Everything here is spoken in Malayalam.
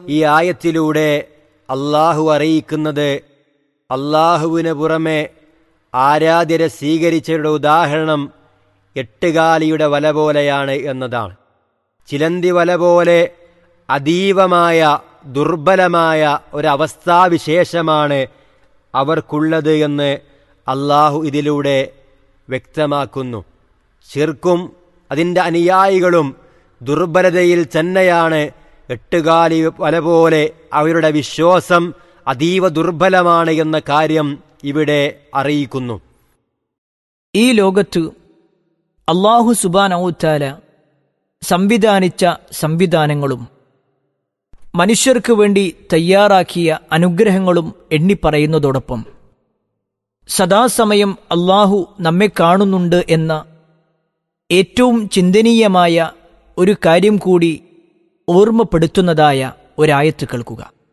ഈ ആയത്തിലൂടെ അള്ളാഹു അറിയിക്കുന്നത് അള്ളാഹുവിന് പുറമെ ആരാധ്യരെ സ്വീകരിച്ചവരുടെ ഉദാഹരണം എട്ടുകാലിയുടെ വല പോലെയാണ് എന്നതാണ് ചിലന്തി വല പോലെ അതീവമായ ദുർബലമായ ഒരവസ്ഥാവിശേഷമാണ് അവർക്കുള്ളത് എന്ന് അള്ളാഹു ഇതിലൂടെ വ്യക്തമാക്കുന്നു ശിർക്കും അതിൻ്റെ അനുയായികളും ദുർബലതയിൽ തന്നെയാണ് എട്ടുകാലി വല പോലെ അവരുടെ വിശ്വാസം അതീവ ദുർബലമാണ് എന്ന കാര്യം ഇവിടെ അറിയിക്കുന്നു ഈ ലോകത്ത് അള്ളാഹു സുബാനൌത്താല സംവിധാനിച്ച സംവിധാനങ്ങളും മനുഷ്യർക്ക് വേണ്ടി തയ്യാറാക്കിയ അനുഗ്രഹങ്ങളും എണ്ണിപ്പറയുന്നതോടൊപ്പം സദാസമയം അള്ളാഹു നമ്മെ കാണുന്നുണ്ട് എന്ന ഏറ്റവും ചിന്തനീയമായ ഒരു കാര്യം കൂടി ഓർമ്മപ്പെടുത്തുന്നതായ ഒരായത്ത് കേൾക്കുക